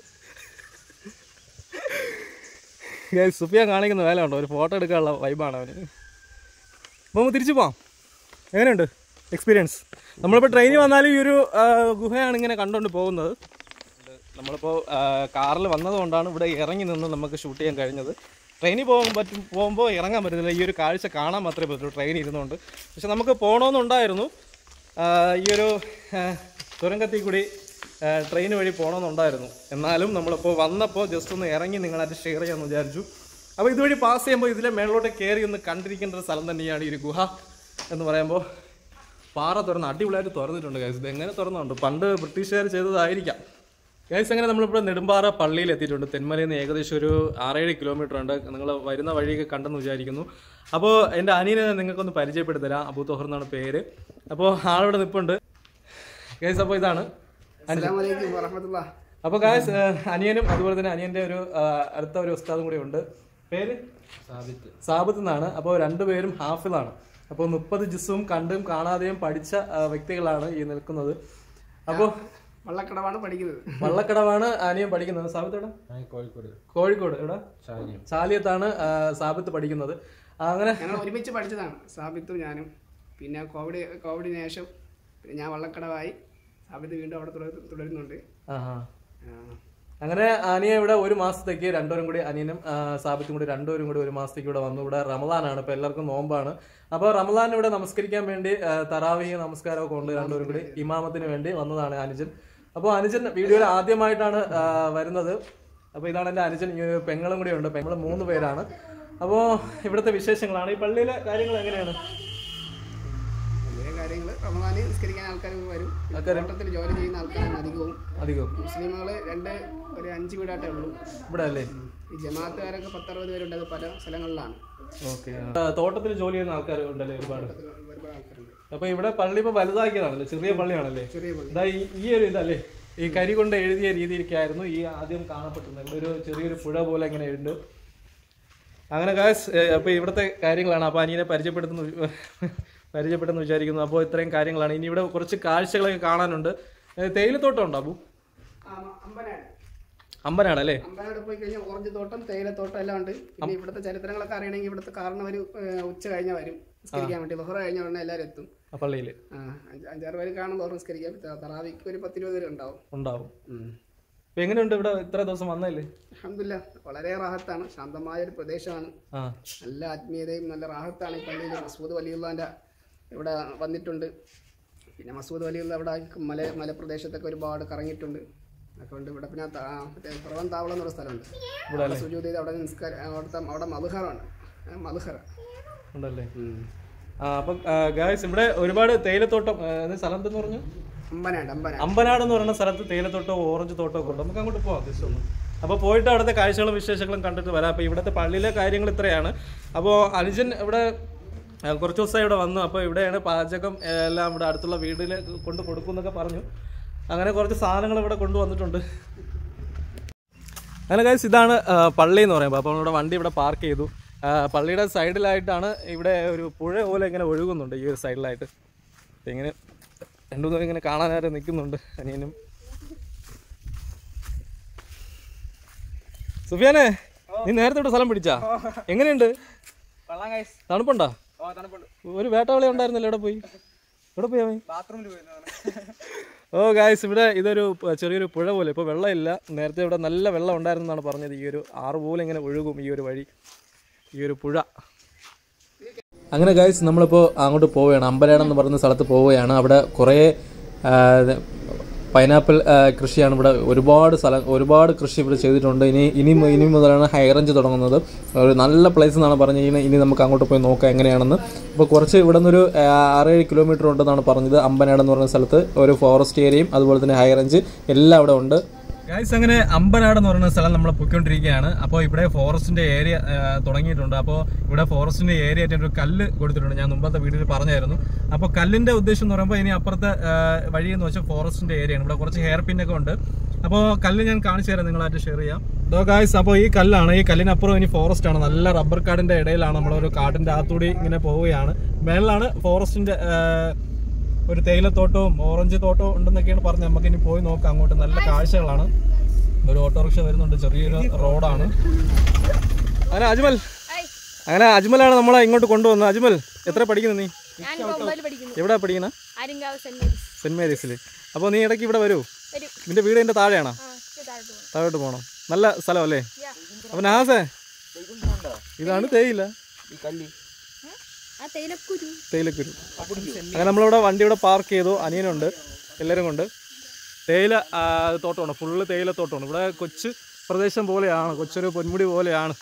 Guys, സുഫിയാൻ കാണിക്കുന്ന വേല ഉണ്ടോ ഒരു ഫോട്ടോ എടുക്കാനുള്ള വൈബാണ് അവന് അപ്പോൾ നമുക്ക് തിരിച്ചു പോവാം എങ്ങനെയുണ്ട് എക്സ്പീരിയൻസ് നമ്മളിപ്പോൾ ട്രെയിനിൽ വന്നാലും ഈ ഒരു ആ, ഗുഹയാണ് ഇങ്ങനെ കണ്ടുകൊണ്ട് പോകുന്നത് നമ്മളിപ്പോൾ കാറിൽ വന്നതുകൊണ്ടാണ് ഇവിടെ ഇറങ്ങി നിന്ന് നമുക്ക് ഷൂട്ട് ചെയ്യാൻ കഴിഞ്ഞത് ട്രെയിനിൽ പോകാൻ പറ്റും പോകുമ്പോൾ ഇറങ്ങാൻ പറ്റുന്നില്ല ഈ ഒരു കാഴ്ച കാണാൻ മാത്രമേ പറ്റുള്ളൂ ട്രെയിനിൽ ഇരുന്നുകൊണ്ട് പക്ഷെ നമുക്ക് പോകണമെന്നുണ്ടായിരുന്നു ആ, ഈ ഒരു ആ, തുരങ്കത്തിൽ കൂടി ട്രെയിൻ വഴി പോകണമെന്നുണ്ടായിരുന്നു എന്നാലും നമ്മളിപ്പോൾ വന്നപ്പോൾ ജസ്റ്റ് ഒന്ന് ഇറങ്ങി നിങ്ങളായിട്ട് ഷെയർ ചെയ്യാമെന്ന് വിചാരിച്ചു അപ്പോൾ ഇതുവഴി പാസ് ചെയ്യുമ്പോൾ ഇതിലെ മേളിലോട്ട് കയറി ഒന്ന് കണ്ടിരിക്കേണ്ട ഒരു സ്ഥലം തന്നെയാണ് ഈ ഒരു ഗുഹ എന്ന് പറയുമ്പോൾ പാറ തുറന്ന് അടിപൊളിയായിട്ട് തുറന്നിട്ടുണ്ട് ഗൈസ് ഇത് എങ്ങനെ തുറന്നുണ്ട് പണ്ട് ബ്രിട്ടീഷുകാർ ചെയ്തതായിരിക്കാം ഗൈസ് അങ്ങനെ നമ്മളിപ്പോൾ നെടുമ്പാറ പള്ളിയിൽ എത്തിയിട്ടുണ്ട് തെന്മലയിൽ നിന്ന് ഏകദേശം ഒരു ആറേഴ് കിലോമീറ്റർ ഉണ്ട് നിങ്ങൾ വരുന്ന വഴിയൊക്കെ കണ്ടെന്ന് വിചാരിക്കുന്നു അപ്പോൾ എൻ്റെ അനിയനെ നിങ്ങൾക്കൊന്ന് പരിചയപ്പെടുത്തരാം അബൂ തോഹർ എന്നാണ് പേര് അപ്പോൾ ആളിവിടെ നിൽപ്പുണ്ട് ഗൈസ് അപ്പോൾ ഇതാണ് അസ്സലാമലൈക്കും വറഹമത്തുള്ള അപ്പോൾ ഗായ്സ് അനിയനും അതുപോലെ തന്നെ അനിയൻ്റെ ഒരു ആ, അടുത്ത ഒരു ഉസ്താദും കൂടി ഉണ്ട് പേര് സാബിത്ത് സാബിത്ത് എന്നാണ് അപ്പോൾ രണ്ടുപേരും ഹാഫിളാണ് അപ്പോൾ മുപ്പത് ജിസും കണ്ടും കാണാതെയും പഠിച്ച ആ, വ്യക്തികളാണ് ഈ നിൽക്കുന്നത് അപ്പോൾ വള്ളക്കടവാണ് പഠിക്കുന്നത് വള്ളക്കടവാണ് അനിയൻ പഠിക്കുന്നത് സാബിത്ത് എവിടെ കോഴിക്കോട് കോഴിക്കോട് എവിടെ ചാലിയം ചാലിയത്താണ് ആ, സാബിത്ത് പഠിക്കുന്നത് ആ, അങ്ങനെ ഞങ്ങൾ ഒരുമിച്ച് പഠിച്ചതാണ് സാബിത്തും ഞാനും പിന്നെ കോവിഡ് കോവിഡിന് ശേഷം പിന്നെ ഞാൻ വള്ളക്കടവായി സാബിത്ത് വീണ്ടും അവിടെ തുടരു- തുടരുന്നുണ്ട് ആ ആ. ആ, അങ്ങനെ അനിയ ഇവിടെ ഒരു മാസത്തേക്ക് രണ്ടുപേരും കൂടി അനിയനും ആ, സാബിത്തും കൂടി രണ്ടുപേരും കൂടി ഒരു മാസത്തേക്ക് ഇവിടെ വന്നു ഇവിടെ റമദാനാണ് ഇപ്പൊ എല്ലാവർക്കും നോമ്പാണ് അപ്പോൾ റമദാൻ ഇവിടെ നമസ്കരിക്കാൻ വേണ്ടി ആ, തറാവീഹ് നമസ്കാരമൊക്കെ ഉണ്ട് രണ്ടുപേരും കൂടി ഇമാമത്തിന് വേണ്ടി വന്നതാണ് അനുജൻ അപ്പോൾ അനുജൻ വീഡിയോയിൽ ആദ്യമായിട്ടാണ് ആ, വരുന്നത് അപ്പോൾ ഇതാണ് എൻ്റെ അനുജൻ ഈ പെങ്ങളും കൂടി ഉണ്ട് പെങ്ങൾ മൂന്ന് പേരാണ് അപ്പോൾ ഇവിടുത്തെ വിശേഷങ്ങളാണ് ഈ പള്ളിയിലെ കാര്യങ്ങൾ എങ്ങനെയാണ് വലിയ കാര്യങ്ങൾ റമദാന് നിസ്കരിക്കാൻ ആൾക്കാർ വരും തോട്ടത്തിൽ ജോലി ചെയ്യുന്ന ആൾക്കാരാണ് അധികവും അധികം മുസ്ലിമുകൾ രണ്ട് ഒരു അഞ്ച് വീടായിട്ടേ ഉള്ളൂ ഇവിടെ അല്ലേ ഈ ജമാഅത്തുകാരൊക്കെ പത്തറുപത് പേരുണ്ട് അത് പല സ്ഥലങ്ങളിലാണ് ഓക്കെ തോട്ടത്തിൽ ജോലി ചെയ്യുന്ന ആൾക്കാർ ഉണ്ടല്ലേ ഒരുപാട് ഒരുപാട് ആൾക്കാരുണ്ട് അപ്പൊ ഇവിടെ പള്ളി ഇപ്പൊ വലുതാക്കിയതാണല്ലേ ചെറിയ പള്ളിയാണല്ലേ ചെറിയ പള്ളി ഇതാ ഈ- ഈ ഒരു ഇതല്ലേ ഈ കരി കൊണ്ട് എഴുതിയ രീതിയിലേക്കായിരുന്നു ഈ ആദ്യം കാണപ്പെട്ടുന്നത് ഇവിടെ ഒരു ചെറിയൊരു പുഴ പോലെ ഇങ്ങനെ ഉണ്ട് അങ്ങനെ ഗാസ് അപ്പൊ ഇവിടുത്തെ കാര്യങ്ങളാണ് അപ്പൊ അനിയനെ പരിചയപ്പെടുത്തുന്നു പരിചയപ്പെടുന്നു വിചാരിക്കുന്നു അപ്പോൾ ഇത്രയും കാര്യങ്ങളാണ് ഇനി ഇവിടെ കുറച്ച് കാഴ്ചകളൊക്കെ കാണാനുണ്ട് ഏ, തേയിലത്തോട്ടം ഉണ്ടോ അബു ആ, അമ്പനാട് അമ്പനാട് അല്ലേ അമ്പനാട് പോയി കഴിഞ്ഞാൽ ഓറഞ്ച് തോട്ടം തേയിലത്തോട്ടം എല്ലാം ഉണ്ട് പിന്നെ ഇവിടുത്തെ ചരിത്രങ്ങളൊക്കെ അറിയണമെങ്കിൽ ഇവിടുത്തെ കാരണവർ ഉച്ച കഴിഞ്ഞാൽ വരും നിസ്കരിക്കാൻ വേണ്ടി ബഹ്റ കഴിഞ്ഞ ഉടനെ എല്ലാവരും എത്തും ആ പള്ളിയിൽ ആ, അഞ്ച് അഞ്ചാറ് പേര് കാണുമ്പോൾ നിസ്കരിക്കാം തറാവിക്ക് ഒരു പത്തിരുപത് പേര് ഉണ്ടാവും ഉണ്ടാവും അപ്പൊ എങ്ങനെയുണ്ട് ഇവിടെ ഇത്ര ദിവസം വന്നല്ലേ അഹമ്മദില്ല വളരെ റാഹത്താണ് ശാന്തമായ ഒരു പ്രദേശമാണ് ആ നല്ല ആത്മീയതയും നല്ല റാഹത്താണ് ഈ പള്ളിയിൽ മസൂദ് വലിയുള്ളാൻ്റെ ഇവിടെ വന്നിട്ടുണ്ട് പിന്നെ മസൂദ് വലിയുള്ള അവിടെ മല മലപ്രദേശത്തൊക്കെ ഒരുപാട് കറങ്ങിയിട്ടുണ്ട് അതുകൊണ്ട് ഇവിടെ പിന്നെ ത- ആ, മറ്റേ പ്രവൻ താവളം എന്നൊരു സ്ഥലമുണ്ട് ഇവിടെ അല്ലേ സുജൂത് ചെയ്ത് അവിടെ നിസ്കാര അവിടുത്തെ അവിടെ മധുഹറാണ് മധുഹറ ഉണ്ടല്ലേ ആ അപ്പം ഗായ്സ് ഇവിടെ ഒരുപാട് തേയിലത്തോട്ടം ആ, ഇത് സ്ഥലം എന്തെന്ന് പറഞ്ഞു അമ്പനാട് അമ്പനാട് അമ്പനാട് എന്ന് പറയുന്ന സ്ഥലത്ത് തേയിലത്തോട്ടവും ഓറഞ്ച് തോട്ടവും ഒക്കെ ഉണ്ട് നമുക്ക് അങ്ങോട്ട് പോവാം ജസ്റ്റ് ഒന്ന് അപ്പോൾ പോയിട്ട് അവിടുത്തെ കാഴ്ചകളും വിശേഷങ്ങളും കണ്ടിട്ട് വരാം അപ്പോൾ ഇവിടുത്തെ പള്ളിയിലെ കാര്യങ്ങൾ ഇത്രയാണ് അപ്പോൾ അനുജൻ ഇവിടെ ആ, കുറച്ച് ദിവസമായി ഇവിടെ വന്നു അപ്പോൾ ഇവിടെയാണ് പാചകം ആ, എല്ലാം ഇവിടെ അടുത്തുള്ള വീട്ടിൽ കൊണ്ട് കൊടുക്കും എന്നൊക്കെ പറഞ്ഞു അങ്ങനെ കുറച്ച് സാധനങ്ങൾ ഇവിടെ കൊണ്ടുവന്നിട്ടുണ്ട് അങ്ങനെ കാര്യം ഇതാണ് ആ, പള്ളി എന്ന് പറയുമ്പോൾ അപ്പോൾ ഇവിടെ വണ്ടി ഇവിടെ പാർക്ക് ചെയ്തു ആ, പള്ളിയുടെ സൈഡിലായിട്ടാണ് ഇവിടെ ഒരു പുഴ പോലെ ഇങ്ങനെ ഒഴുകുന്നുണ്ട് ഈ ഒരു സൈഡിലായിട്ട് അപ്പോൾ ഇങ്ങനെ രണ്ടു മൂന്ന് ഇങ്ങനെ കാണാനായിട്ട് നിൽക്കുന്നുണ്ട് അനിയനും സുഫിയാനെ നീ നേരത്തെ ഇവിടെ സ്ഥലം പിടിച്ചാ എങ്ങനെയുണ്ട് കൊള്ളാം ഗൈസ് തണുപ്പുണ്ടോ ഓ തണുപ്പുണ്ട് ഒരു വേട്ടവളി ഉണ്ടായിരുന്നല്ലോ എവിടെ പോയി എവിടെ പോയി അവൻ ബാത്റൂമിൽ പോയിരുന്നു ഓ ഗായ്സ് ഇവിടെ ഇതൊരു പ- ചെറിയൊരു പുഴ പോലെ ഇപ്പോൾ വെള്ളമില്ല നേരത്തെ ഇവിടെ നല്ല വെള്ളം ഉണ്ടായിരുന്നെന്നാണ് പറഞ്ഞത് ഈ ഒരു ആറ് പോലെ ഇങ്ങനെ ഒഴുകും ഈ ഒരു വഴി ഈ ഒരു പുഴ അങ്ങനെ ഗായ്സ് നമ്മളിപ്പോൾ അങ്ങോട്ട് പോവുകയാണ് അമ്പലേടം എന്ന് പറയുന്ന സ്ഥലത്ത് പോവുകയാണ് അവിടെ കുറേ ആ, പൈനാപ്പിൾ ആ, കൃഷിയാണ് ഇവിടെ ഒരുപാട് സ്ഥലം ഒരുപാട് കൃഷി ഇവിടെ ചെയ്തിട്ടുണ്ട് ഇനി ഇനി മു- ഇനി മുതലാണ് ഹൈ റേഞ്ച് തുടങ്ങുന്നത് ഒരു നല്ല പ്ലേസ് എന്നാണ് പറഞ്ഞത് ഇനി ഇനി നമുക്ക് അങ്ങോട്ട് പോയി നോക്കാം എങ്ങനെയാണെന്ന് അപ്പോൾ കുറച്ച് ഇവിടെ നിന്നൊരു ആ, ആറേഴ് കിലോമീറ്റർ ഉണ്ടെന്നാണ് പറഞ്ഞത് അമ്പനാട് എന്ന് പറയുന്ന സ്ഥലത്ത് ഒരു ഫോറസ്റ്റ് ഏരിയയും അതുപോലെ തന്നെ ഹൈ റേഞ്ച് എല്ലാം അവിടെ ഉണ്ട് ഗൈസ് അങ്ങനെ അമ്പനാട് എന്ന് പറയുന്ന സ്ഥലം നമ്മൾ പൊയ്ക്കൊണ്ടിരിക്കുകയാണ് അപ്പോൾ ഇവിടെ ഫോറസ്റ്റിന്റെ ഏരിയ തുടങ്ങിയിട്ടുണ്ട് അപ്പോൾ ഇവിടെ ഫോറസ്റ്റിന്റെ ഏരിയ ആയിട്ട് ഒരു കല്ല് കൊടുത്തിട്ടുണ്ട് ഞാൻ മുമ്പത്തെ വീഡിയോയിൽ പറഞ്ഞായിരുന്നു അപ്പോൾ കല്ലിന്റെ ഉദ്ദേശം എന്ന് പറയുമ്പോൾ ഇനി അപ്പുറത്തെ ആ, വഴി എന്ന് വെച്ചാൽ ഫോറസ്റ്റിന്റെ ഏരിയയാണ് ഇവിടെ കുറച്ച് ഹെയർ പിന്നൊക്കെ ഉണ്ട് അപ്പോൾ കല്ല് ഞാൻ കാണിച്ചു തരാം നിങ്ങളായിട്ട് ഷെയർ ചെയ്യാം ഇതോ ഗായ്സ് അപ്പോൾ ഈ കല്ലാണ് ഈ കല്ലിനപ്പുറം ഇനി ഫോറസ്റ്റ് ആണ് നല്ല റബ്ബർ കാടിന്റെ ഇടയിലാണ് നമ്മളൊരു കാടിന്റെ അകത്തൂടി ഇങ്ങനെ പോവുകയാണ് മേളിലാണ് ഫോറസ്റ്റിന്റെ ആ, ഒരു തേയിലത്തോട്ടവും ഓറഞ്ച് തോട്ടവും ഉണ്ടെന്നൊക്കെയാണ് പറഞ്ഞത് നമുക്ക് ഇനി പോയി നോക്കാം അങ്ങോട്ട് നല്ല കാഴ്ചകളാണ് ഒരു ഓട്ടോറിക്ഷ വരുന്നുണ്ട് ചെറിയൊരു റോഡാണ് അങ്ങനെ അജ്മൽ അങ്ങനെ അജ്മലാണ് നമ്മളെ ഇങ്ങോട്ട് കൊണ്ടുവന്നത് അജ്മൽ എത്ര പഠിക്കുന്നു നീ ഞാൻ ഒമ്പതിൽ പഠിക്കുന്നു എവിടെ പഠിക്കുന്ന ആര്യങ്കാവ് സെന്റ് മേരീസ് സെന്റ് മേരീസിൽ അപ്പോൾ നീ ഇടയ്ക്ക് ഇവിടെ വരൂ വരും നിന്റെ വീട് എൻ്റെ താഴെയാണോ ആ ഇത് താഴോട്ട് പോകണം താഴോട്ട് പോകണം നല്ല സ്ഥലമല്ലേ യാ. അപ്പം നാസേ ഇതാണ് തേയില ആ തേയിലക്കുരു തേയിലക്കുരു അങ്ങനെ നമ്മളിവിടെ വണ്ടി ഇവിടെ പാർക്ക് ചെയ്തു അനിയനുണ്ട് എല്ലാവരും കൊണ്ട് തേയില ആ, തോട്ടമാണ് ഫുള്ള് തേയില തോട്ടമാണ് ഇവിടെ കൊച്ചു പ്രദേശം പോലെയാണ് കൊച്ചൊരു പൊന്മുടി പോലെയാണ്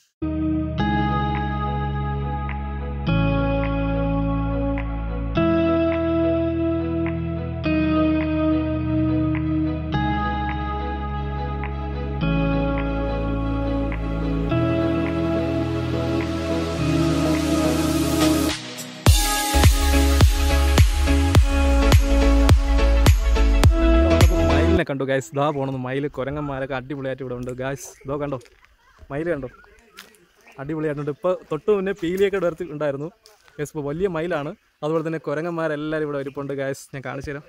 മയിലിനെ കണ്ടു ഗായ്സ് ഇതാ പോണെന്ന് മയിൽ കുരങ്ങന്മാരൊക്കെ അടിപൊളിയായിട്ട് ഇവിടെ ഉണ്ട് ഗായ്സ് ഇതോ കണ്ടോ മയിൽ കണ്ടോ അടിപൊളിയായിട്ടുണ്ട് ഇപ്പോൾ തൊട്ട് മുന്നേ പീലിയൊക്കെ ഇടർത്തി ഉണ്ടായിരുന്നു ഗായ്സ് ഇപ്പോൾ വലിയ മയിലാണ് അതുപോലെ തന്നെ കുരങ്ങന്മാരെല്ലാവരും ഇവിടെ ഇരിപ്പുണ്ട് ഗായ്സ് ഞാൻ കാണിച്ചു തരാം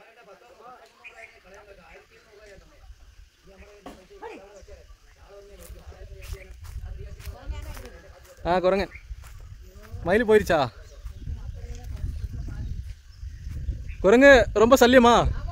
ആ കുരങ്ങൻ മയിൽ പോയിരിച്ചാ குரங்கு ரொம்ப சல்லியமா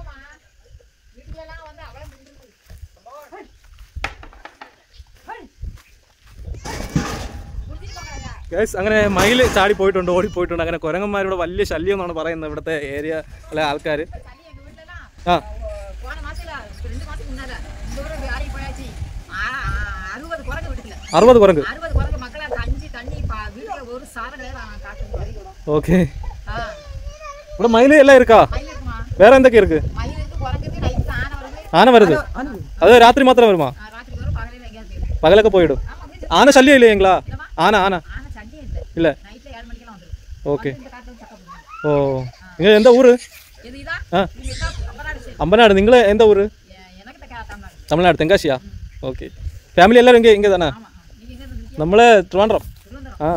ഗൈസ് അങ്ങനെ മയിൽ ചാടി പോയിട്ടുണ്ട് ഓടി പോയിട്ടുണ്ട് അങ്ങനെ കുരങ്ങന്മാരുടെ വലിയ ശല്യം എന്നാണ് പറയുന്നത് ഇവിടുത്തെ ഏരിയ അല്ലെ ആൾക്കാർ ആ போன மாசம் இல்ல ரெண்டு மாசத்துக்கு முன்னால இந்த ஊரை வேலைக்கு போயாச்சு ஆ- ஆ- அறுபது குரங்கு வீட்டுல അറുപത് കുരങ്ങ് அறுபது குரங்கு மக்களா கஞ்சி தண்ணி பா- வீட்டுல ஒரு சாதம் கிடையாது காட்டு ഓക്കെ ஆ ഇവിടെ മയിൽ എല്ലാം ഇരിക്കാ மயில் இருக்குமா വേറെ എന്തൊക്കെ ഇருக்கு மயில் இருக்கு குரங்கு இருக்கு நைட்டு ஆனை வருது ആന വരുത് അത് രാത്രി മാത്രം വരുമാ ஆ, ராத்திரி வரும் பகலில் எங்கேயாவது போயிடும் പകലൊക്കെ പോയിടും ആന ശല്യം ഇല്ലേ എങ്കിലാ ആന ആന ஆனை சண்டே இல்லை ഇല്ല நைட்டில் ஏழு மணிக்கெல்லாம் வந்துடும் ഓക്കെ இந்த காட்டில் சட்டை போடுவாங்க ഓ നിങ്ങൾ എന്താ ഊര് இது இதான் ஆ. இது இதான் அம்பராடு சைடு അമ്പനാട് നിങ്ങൾ എന്താ ഊര് எ- எனக்கு இந்த கா- தமிழ்நாடு തമിഴ്നാട് തെങ്കാശിയാ ഓക്കെ ഫാമിലി എല്ലാവരും ഇங்கே ഇங்கே தானே ஆமா நீங்க எங்க இருந்து നമ്മൾ ട്രിവാൻഡ്രം திருவனந்தபுரம் ആ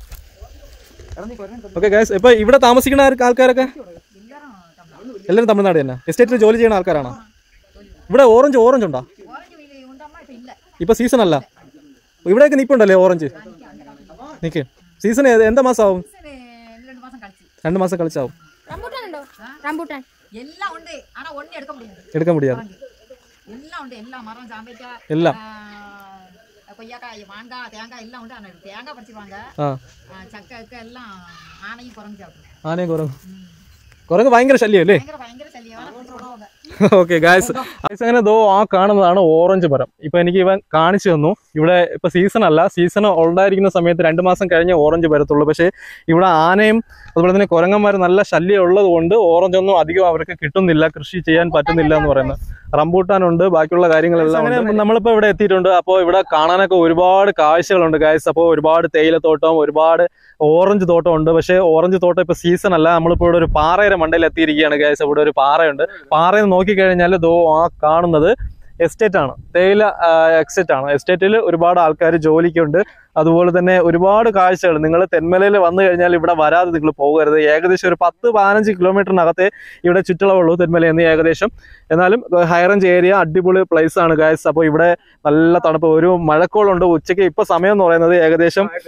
ഓക്കെ ഗൈസ് ഇപ്പൊ ഇവിടെ താമസിക്കുന്ന ആർക്ക് ആൾക്കാരൊക്കെ எல்லாரும் தமிழ்நாடு എല്ലാവരും തമിഴ്നാട് തന്നെ എസ്റ്റേറ്റിൽ ജോലി ചെയ്യുന്ന ആൾക്കാരാണോ ഇവിടെ ഓറഞ്ച് ഓറഞ്ച് ഉണ്ടോ ஓரஞ்சு வெயில் உண்டம்மா இப்போ இல்லை ഇപ്പൊ സീസൺ അല്ല ഇവിടെയൊക്കെ നിപ്പുണ്ടല്ലേ ഓറഞ്ച് നിക്ക് സീസൺ എന്താ മാസമാവും சரி ரெண்டு மாசம் கழிச்சு രണ്ട് മാസം കളിച്ചാവും റംബൂട്ടാൻ ഉണ്ടോ റംബൂട്ടാൻ எல்லாம் உண்டு ஆனா ஒண்ணு எடுக்க முடியாது എടുക്കാൻ മുടിയാതെ எல்லாம் உண்டு எல்லா மரம் சாம்பேக்காய் எல்லாம். கொய்யாக்காய் மாங்காய் தேங்காய் எல்லாம் உண்டு ஆனா தேங்காய் பறிச்சிருவாங்க ആ ஆ, சக்கை இக்க எல்லாம் ஆனையும் குறைஞ்சு சாப்பிடும் ആനയും കുരങ്ങ് കുരങ്ങ് ഭയങ്കര ശല്യം അല്ലേ பயங்கர பயங்கர சல்லியான விடுவாங்க ഓക്കെ ഗായ്സ് ഗായ്സ് അങ്ങനെ ദോ ആ കാണുന്നതാണ് ഓറഞ്ച് മരം ഇപ്പൊ എനിക്ക് ഇവൻ കാണിച്ചു തന്നു ഇവിടെ ഇപ്പൊ സീസൺ അല്ല സീസൺ ഉണ്ടായിരിക്കുന്ന സമയത്ത് രണ്ട് മാസം കഴിഞ്ഞേ ഓറഞ്ച് വരത്തുള്ളൂ പക്ഷേ ഇവിടെ ആനയും അതുപോലെ തന്നെ കുരങ്ങന്മാർ നല്ല ശല്യം ഉള്ളത് കൊണ്ട് ഓറഞ്ച് ഒന്നും അധികം അവർക്ക് കിട്ടുന്നില്ല കൃഷി ചെയ്യാൻ പറ്റുന്നില്ല എന്ന് പറയുന്നത് റംബൂട്ടാനുണ്ട് ബാക്കിയുള്ള കാര്യങ്ങളെല്ലാം അങ്ങനെ നമ്മളിപ്പോൾ ഇവിടെ എത്തിയിട്ടുണ്ട് അപ്പോൾ ഇവിടെ കാണാനൊക്കെ ഒരുപാട് കാഴ്ചകളുണ്ട് ഗായ്സ് അപ്പോൾ ഒരുപാട് തേയിലത്തോട്ടം ഒരുപാട് ഓറഞ്ച് തോട്ടം ഉണ്ട് പക്ഷേ ഓറഞ്ച് തോട്ടം ഇപ്പൊ സീസൺ അല്ല നമ്മളിപ്പോൾ ഇവിടെ ഒരു പാറയുടെ മണ്ടയിൽ എത്തിയിരിക്കുകയാണ് ഗായ്സ് ഇവിടെ ഒരു പാറയുണ്ട് പാറയിൽ നോക്കിക്കഴിഞ്ഞാൽ ദോ ആ കാണുന്നത് എസ്റ്റേറ്റ് ആണ് തേയില എക്സ്റ്റേറ്റ് ആണ് എസ്റ്റേറ്റിൽ ഒരുപാട് ആൾക്കാർ ജോലിക്കുണ്ട് അതുപോലെ തന്നെ ഒരുപാട് കാഴ്ചകൾ നിങ്ങൾ തെന്മലയിൽ വന്നു കഴിഞ്ഞാൽ ഇവിടെ വരാതെ നിങ്ങൾ പോകരുത് ഏകദേശം ഒരു പത്ത് പതിനഞ്ച് കിലോമീറ്ററിനകത്തെ ഇവിടെ ചുറ്റളവുള്ളൂ തെന്മല എന്ന് ഏകദേശം എന്നാലും ഹൈറേഞ്ച് ഏരിയ അടിപൊളി പ്ലേസ് ആണ് ഗായ്സ് അപ്പോൾ ഇവിടെ നല്ല തണുപ്പ് ഒരു മഴക്കോളുണ്ട് ഉച്ചയ്ക്ക് ഇപ്പൊ സമയം എന്ന് പറയുന്നത് ഏകദേശം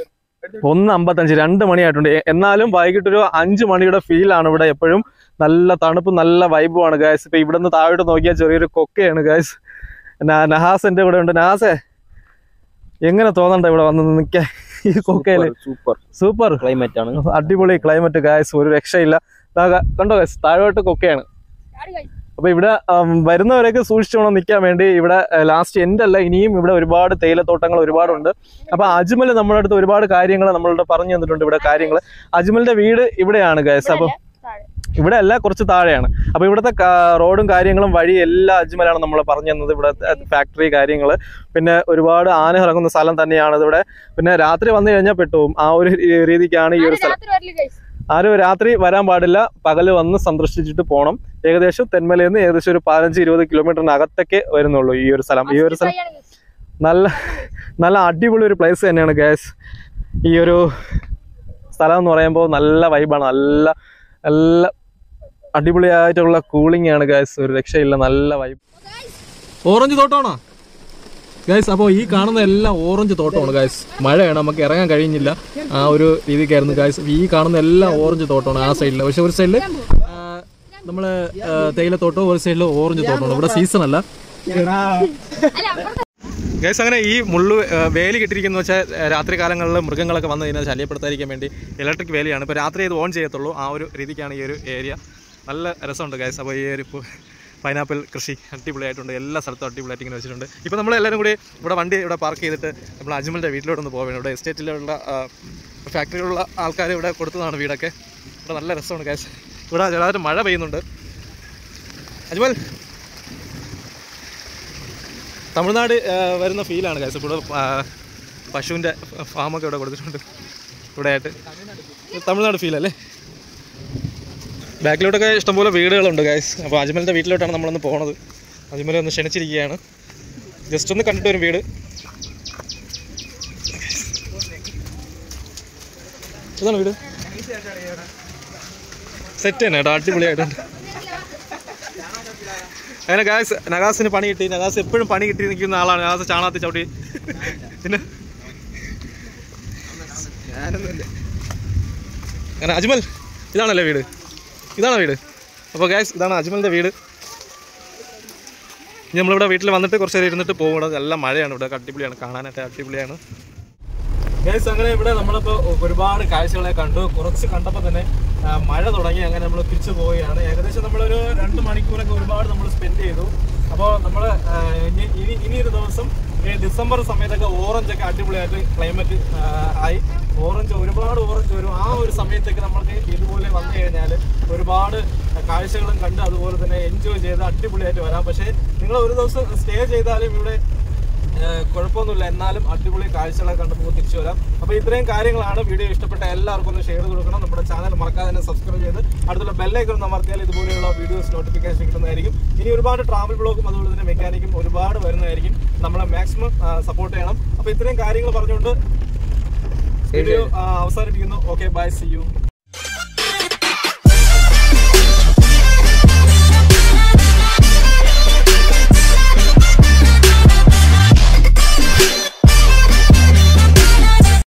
ഒന്ന് അമ്പത്തഞ്ച് രണ്ട് മണിയായിട്ടുണ്ട് എ- എന്നാലും വൈകിട്ടൊരു അഞ്ച് മണിയുടെ ഫീലാണ് ഇവിടെ എപ്പോഴും നല്ല തണുപ്പ് നല്ല വൈബുമാണ് ഗായ്സ് ഇപ്പൊ ഇവിടുന്ന് താഴോട്ട് നോക്കിയാൽ ചെറിയൊരു കൊക്കയാണ് ഗായ്സ് നഹാസ് എന്റെ കൂടെ ഉണ്ട് നഹാസേ എങ്ങനെ തോന്നണ്ട ഇവിടെ വന്ന് നിൽക്കാൻ ഈ കൊക്കയില് സൂപ്പർ സൂപ്പർ ക്ലൈമറ്റ് ആണ് അടിപൊളി ക്ലൈമറ്റ് ഗായ്സ് ഒരു രക്ഷയില്ല ദാ ക- കണ്ടോ ഗായ്സ് താഴോട്ട് കൊക്കയാണ് അപ്പൊ ഇവിടെ ഉം, വരുന്നവരൊക്കെ സൂക്ഷിച്ചോണം നിൽക്കാൻ വേണ്ടി ഇവിടെ ലാസ്റ്റ് എൻഡ് അല്ല ഇനിയും ഇവിടെ ഒരുപാട് തേയിലത്തോട്ടങ്ങൾ ഒരുപാടുണ്ട് അപ്പൊ അജ്മൽ നമ്മുടെ അടുത്ത് ഒരുപാട് കാര്യങ്ങൾ നമ്മളുടെ പറഞ്ഞു തന്നിട്ടുണ്ട് ഇവിടെ കാര്യങ്ങൾ അജ്മലിന്റെ വീട് ഇവിടെയാണ് ഗായ്സ് അപ്പൊ ഇവിടെ അല്ല കുറച്ച് താഴെയാണ് അപ്പൊ ഇവിടുത്തെ കാ- റോഡും കാര്യങ്ങളും വഴി എല്ലാം അജ്മലാണ് നമ്മൾ പറഞ്ഞു തന്നത് ഇവിടെ ഫാക്ടറി കാര്യങ്ങൾ പിന്നെ ഒരുപാട് ആന ഇറങ്ങുന്ന സ്ഥലം തന്നെയാണ് ഇവിടെ പിന്നെ രാത്രി വന്നു കഴിഞ്ഞാൽ പെട്ടുപോകും ആ ഒരു രീ- രീതിക്കാണ് ഈ ഒരു സ്ഥലം രാത്രി വരില്ല ഗൈസ് ആരും രാത്രി വരാൻ പാടില്ല പകല് വന്ന് സന്ദർശിച്ചിട്ട് പോകണം ഏകദേശം തെന്മലയിൽ നിന്ന് ഏകദേശം ഒരു പതിനഞ്ച് ഇരുപത് കിലോമീറ്ററിനകത്തൊക്കെ വരുന്നുള്ളൂ ഈ ഒരു സ്ഥലം ഈ ഒരു സ്ഥലം നല്ല നല്ല അടിപൊളി ഒരു പ്ലേസ് തന്നെയാണ് ഗ്യാസ് ഈ ഒരു സ്ഥലം എന്ന് പറയുമ്പോൾ നല്ല വൈബാണ് നല്ല നല്ല അടിപൊളിയായിട്ടുള്ള കൂളിംഗ് ആണ് ഗ്യാസ് ഒരു രക്ഷയില്ല നല്ല വൈബ് ഓറഞ്ച് തോട്ടമാണോ ഗൈസ് അപ്പോൾ ഈ കാണുന്ന എല്ലാം ഓറഞ്ച് തോട്ടമാണ് ഗൈസ് മഴയാണ് നമുക്ക് ഇറങ്ങാൻ കഴിഞ്ഞില്ല ആ ഒരു രീതിക്കായിരുന്നു ഗൈസ് ഈ കാണുന്ന എല്ലാം ഓറഞ്ച് തോട്ടമാണ് ആ സൈഡിൽ പക്ഷെ ഒരു സൈഡിൽ നമ്മള് തേയിലത്തോട്ടവും ഒരു സൈഡിൽ ഓറഞ്ച് തോട്ടമാണ് ഇവിടെ സീസൺ അല്ല ഗൈസ് അങ്ങനെ ഈ മുള്ളു ആ, വേലി കെട്ടിരിക്കുന്ന വെച്ചാൽ രാത്രി കാലങ്ങളിൽ മൃഗങ്ങളൊക്കെ വന്ന് ഇതിനെ ശല്യപ്പെടുത്താതിരിക്കാൻ വേണ്ടി ഇലക്ട്രിക് വേലിയാണ് ഇപ്പോൾ രാത്രി ഇത് ഓൺ ചെയ്യത്തുള്ളൂ ആ ഒരു രീതിക്കാണ് ഈ ഒരു ഏരിയ നല്ല രസമുണ്ട് ഗൈസ് അപ്പോൾ ഈ ഒരു ഇപ്പോൾ പൈനാപ്പിൾ കൃഷി അടിപൊളിയായിട്ടുണ്ട് എല്ലാ സ്ഥലത്തും അടിപൊളിയായിട്ട് ഇങ്ങനെ വെച്ചിട്ടുണ്ട് ഇപ്പോൾ നമ്മൾ എല്ലാവരും കൂടി ഇവിടെ വണ്ടി ഇവിടെ പാർക്ക് ചെയ്തിട്ട് നമ്മൾ അജ്മലിൻ്റെ വീട്ടിലോട്ടൊന്ന് പോവുകയാണ് ഇവിടെ എസ്റ്റേറ്റിലുള്ള ഫാക്ടറിയിലുള്ള ആൾക്കാർ ഇവിടെ കൊടുത്തതാണ് വീടൊക്കെ ഇവിടെ നല്ല രസമാണ് ഗൈസ് ഇവിടെ ചെറുതായിട്ട് മഴ പെയ്യുന്നുണ്ട് അജ്മൽ തമിഴ്നാട് ആ, വരുന്ന ഫീലാണ് ഗൈസ് ഇവിടെ ആ, പശുവിൻ്റെ ഫാമൊക്കെ ഇവിടെ കൊടുത്തിട്ടുണ്ട് ഇവിടെ ആയിട്ട് തമിഴ്നാട് ഫീൽ അല്ലേ ബാക്കിലോട്ടൊക്കെ ഇഷ്ടംപോലെ വീടുകളുണ്ട് ഗൈസ് അപ്പോൾ അജ്മലിൻ്റെ വീട്ടിലോട്ടാണ് നമ്മളൊന്ന് പോണത് അജ്മൽ ഒന്ന് ക്ഷണിച്ചിരിക്കുകയാണ് ജസ്റ്റ് ഒന്ന് കണ്ടിട്ട് വരും വീട് ഇതാണ് വീട് സെറ്റ് തന്നെ കേട്ടോ അടിപൊളിയായിട്ടുണ്ട് അങ്ങനെ ഗാസ് നഗാസിന് പണി കിട്ടി നഗാസ് എപ്പോഴും പണി കിട്ടി നിൽക്കുന്ന ആളാണ് നഗാസ് ചാണാത്തി ചവിട്ടി പിന്നെ അങ്ങനെ അജ്മൽ ഇതാണല്ലേ വീട് ഇതാണോ വീട് അപ്പോൾ ഗാസ് ഇതാണ് അജ്മലിൻ്റെ വീട് ഇനി നമ്മളിവിടെ വീട്ടിൽ വന്നിട്ട് കുറച്ച് നേരം ഇരുന്നിട്ട് പോകും ഇവിടെ നല്ല മഴയാണ് ഇവിടെ അടിപൊളിയാണ് കാണാനായിട്ട് അടിപൊളിയാണ് ഗൈസ് അങ്ങനെ ഇവിടെ നമ്മളിപ്പോൾ ഒരുപാട് കാഴ്ചകളെ കണ്ടു കുറച്ച് കണ്ടപ്പോൾ തന്നെ ആ, മഴ തുടങ്ങി അങ്ങനെ നമ്മൾ തിരിച്ചു പോവുകയാണ് ഏകദേശം നമ്മളൊരു രണ്ട് മണിക്കൂറൊക്കെ ഒരുപാട് നമ്മൾ സ്പെൻഡ് ചെയ്തു അപ്പോൾ നമ്മൾ ഇനി ഇനി ഇനി ഒരു ദിവസം ഈ ഡിസംബർ സമയത്തൊക്കെ ഓറഞ്ച് ഒക്കെ അടിപൊളിയായിട്ട് ക്ലൈമറ്റ് ആയി ഓറഞ്ച് ഒരുപാട് ഓറഞ്ച് വരും ആ ഒരു സമയത്തൊക്കെ നമ്മൾക്ക് ഇതുപോലെ വന്നു കഴിഞ്ഞാൽ ഒരുപാട് കാഴ്ചകളും കണ്ട് അതുപോലെ തന്നെ എൻജോയ് ചെയ്ത് അടിപൊളിയായിട്ട് വരാം പക്ഷേ നിങ്ങൾ ഒരു ദിവസം സ്റ്റേ ചെയ്താലും ഇവിടെ ഏഹ് കുഴപ്പമൊന്നുമില്ല എന്നാലും അടിപൊളി കാഴ്ചകളൊക്കെ കണ്ട് നമുക്ക് തിരിച്ചു വരാം അപ്പോൾ ഇത്രയും കാര്യങ്ങളാണ് വീഡിയോ ഇഷ്ടപ്പെട്ട എല്ലാവർക്കും ഒന്ന് ഷെയർ കൊടുക്കണം നമ്മുടെ ചാനൽ മറക്കാതെ തന്നെ സബ്സ്ക്രൈബ് ചെയ്ത് അടുത്തുള്ള ബെല്ലൈക്കൺ ഒന്ന് അമർത്തിയാൽ ഇതുപോലെയുള്ള വീഡിയോസ് നോട്ടിഫിക്കേഷൻ കിട്ടുന്നതായിരിക്കും ഇനി ഒരുപാട് ട്രാവൽ ബ്ലോഗും അതുപോലെ തന്നെ മെക്കാനിക്കും ഒരുപാട് വരുന്നതായിരിക്കും നമ്മളെ മാക്സിമം സപ്പോർട്ട് ചെയ്യണം അപ്പോൾ ഇത്രയും കാര്യങ്ങൾ പറഞ്ഞുകൊണ്ട് വീഡിയോ അവസാനിപ്പിക്കുന്നു ഓക്കെ ബൈ സി യു